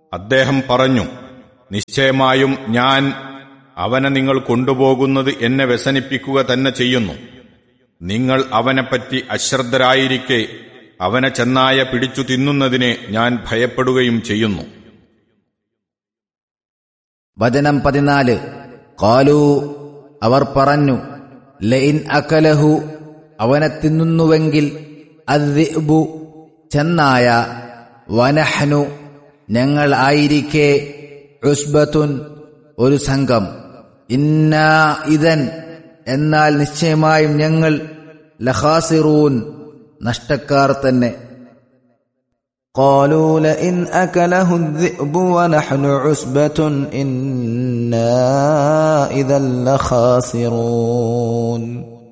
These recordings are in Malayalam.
അദ്ദേഹം പറഞ്ഞു നിശ്ചയമായും ഞാൻ അവനെ നിങ്ങൾ കൊണ്ടുപോകുന്നത് എന്നെ വ്യസനിപ്പിക്കുക തന്നെ ചെയ്യുന്നു നിങ്ങൾ അവനെപ്പറ്റി അശ്രദ്ധരായിരിക്കെ അവനെ ചെന്നായ പിടിച്ചു തിന്നുന്നതിനെ ഞാൻ ഭയപ്പെടുകയും ചെയ്യുന്നു വചനം പതിനാല് കാലു അവർ പറഞ്ഞു ലൈൻ അകലഹു അവനെ തിന്നുന്നുവെങ്കിൽ അദ്ദിബു ചെന്നായ വനഹ്നു ഞങ്ങൾ ആയിരിക്കെ ഉസ്ബത്തുൻ ഒരു സംഘം ഇന്നാ ഇതൻ എന്നാൽ നിശ്ചയമായും ഞങ്ങൾ ലഹാസിറൂൻ നഷ്ടക്കാർ തന്നെ قالوا لئن أكله الذئب ونحن عصبة إنا إذا لخاسرون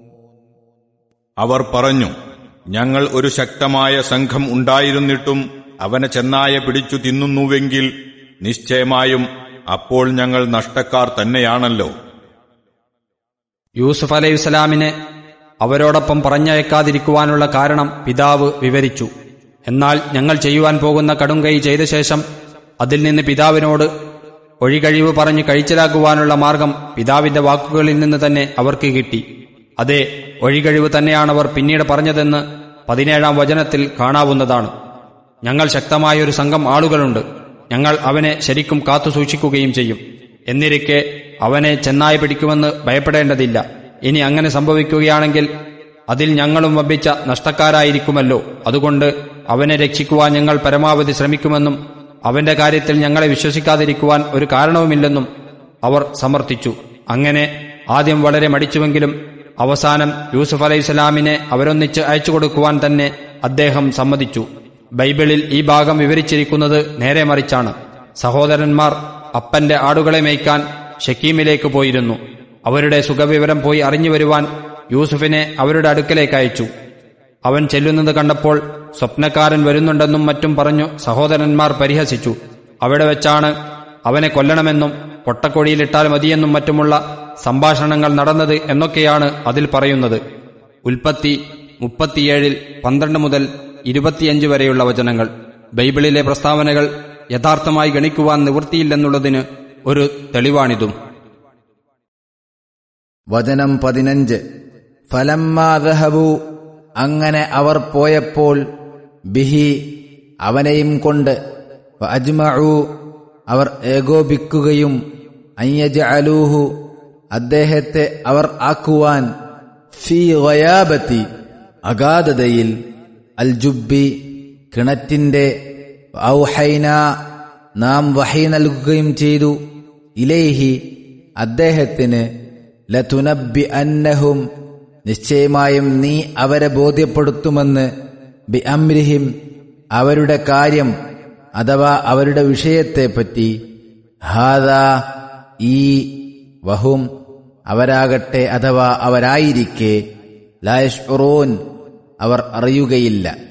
അവർ പറഞ്ഞു ഞങ്ങൾ ഒരു ശക്തമായ സംഘം ഉണ്ടായിരുന്നിട്ടും അവനെ ചെന്നായ പിടിച്ചു തിന്നുന്നുവെങ്കിൽ നിശ്ചയമായും അപ്പോൾ ഞങ്ങൾ നഷ്ടക്കാർ തന്നെയാണല്ലോ യൂസുഫ് അലൈഹിസ്സലാമിനെ അവരോടൊപ്പം പറഞ്ഞയക്കാതിരിക്കുവാനുള്ള കാരണം പിതാവ് വിവരിച്ചു എന്നാൽ ഞങ്ങൾ ചെയ്യുവാൻ പോകുന്ന കടുംകൈ ചെയ്ത ശേഷം അതിൽ നിന്ന് പിതാവിനോട് ഒഴികഴിവ് പറഞ്ഞ് കഴിച്ചിലാക്കുവാനുള്ള മാർഗം പിതാവിന്റെ വാക്കുകളിൽ നിന്ന് തന്നെ അവർക്ക് കിട്ടി അതെ ഒഴികഴിവ് തന്നെയാണവർ പിന്നീട് പറഞ്ഞതെന്ന് പതിനേഴാം വചനത്തിൽ കാണാവുന്നതാണ് ഞങ്ങൾ ശക്തമായൊരു സംഘം ആളുകളുണ്ട് ഞങ്ങൾ അവനെ ശരിക്കും കാത്തു സൂക്ഷിക്കുകയും ചെയ്യും എന്നിരിക്കെ അവനെ ചെന്നായി പിടിക്കുമെന്ന് ഭയപ്പെടേണ്ടതില്ല ഇനി അങ്ങനെ സംഭവിക്കുകയാണെങ്കിൽ അതിൽ ഞങ്ങളും വമ്പിച്ച നഷ്ടക്കാരായിരിക്കുമല്ലോ അതുകൊണ്ട് അവനെ രക്ഷിക്കുവാൻ ഞങ്ങൾ പരമാവധി ശ്രമിക്കുമെന്നും അവന്റെ കാര്യത്തിൽ ഞങ്ങളെ വിശ്വസിക്കാതിരിക്കുവാൻ ഒരു കാരണവുമില്ലെന്നും അവർ സമർത്ഥിച്ചു അങ്ങനെ ആദ്യം വളരെ മടിച്ചുവെങ്കിലും അവസാനം യൂസുഫ് അലൈഹിസ്സലാമിനെ അവരൊന്നിച്ച് അയച്ചു കൊടുക്കുവാൻ തന്നെ അദ്ദേഹം സമ്മതിച്ചു ബൈബിളിൽ ഈ ഭാഗം വിവരിച്ചിരിക്കുന്നത് നേരെ മറിച്ചാണ് സഹോദരന്മാർ അപ്പന്റെ ആടുകളെ മേയ്ക്കാൻ ഷക്കീമിലേക്ക് പോയിരുന്നു അവരുടെ സുഖവിവരം പോയി അറിഞ്ഞു വരുവാൻ യൂസുഫിനെ അവരുടെ അടുക്കലേക്ക് അയച്ചു അവൻ ചെല്ലുന്നത് കണ്ടപ്പോൾ സ്വപ്നക്കാരൻ വരുന്നുണ്ടെന്നും മറ്റും പറഞ്ഞു സഹോദരന്മാർ പരിഹസിച്ചു അവിടെ വെച്ചാണ് അവനെ കൊല്ലണമെന്നും പൊട്ടക്കൊടിയിലിട്ടാൽ മതിയെന്നും മറ്റുമുള്ള സംഭാഷണങ്ങൾ നടന്നത് എന്നൊക്കെയാണ് അതിൽ പറയുന്നത് ഉൽപ്പത്തി മുപ്പത്തിയേഴിൽ പന്ത്രണ്ട് മുതൽ ഇരുപത്തിയഞ്ച് വരെയുള്ള വചനങ്ങൾ ബൈബിളിലെ പ്രസ്താവനകൾ യഥാർത്ഥമായി ഗണിക്കുവാൻ നിവൃത്തിയില്ലെന്നുള്ളതിന് ഒരു തെളിവാണിതും വചനം പതിനഞ്ച് ഫലമ്മാതഹബു അങ്ങനെ അവർ പോയപ്പോൾ ബിഹി അവനെയും കൊണ്ട് അജ്മഉ അവർ ഏകോപിക്കുകയും അയ്യജ അലൂഹു അദ്ദേഹത്തെ അവർ ആക്കുവാൻ ഫീ ഗയാബത്തി അഗാധതയിൽ അൽജുബി കിണറ്റിന്റെ ഔഹൈന നാം വഹി നൽകുകയും ചെയ്തു ഇലേഹി അദ്ദേഹത്തിന് ലതുനബി അന്നഹും നിശ്ചയമായും നീ അവരെ ബോധ്യപ്പെടുത്തുമെന്ന് ബി അമ്രിഹിം അവരുടെ കാര്യം അഥവാ അവരുടെ വിഷയത്തെപ്പറ്റി ഹാദ ഈ വഹും അവരാകട്ടെ അഥവാ അവരായിരിക്കെ ലായഷ്റൂൻ അവർ അറിയുകയില്ല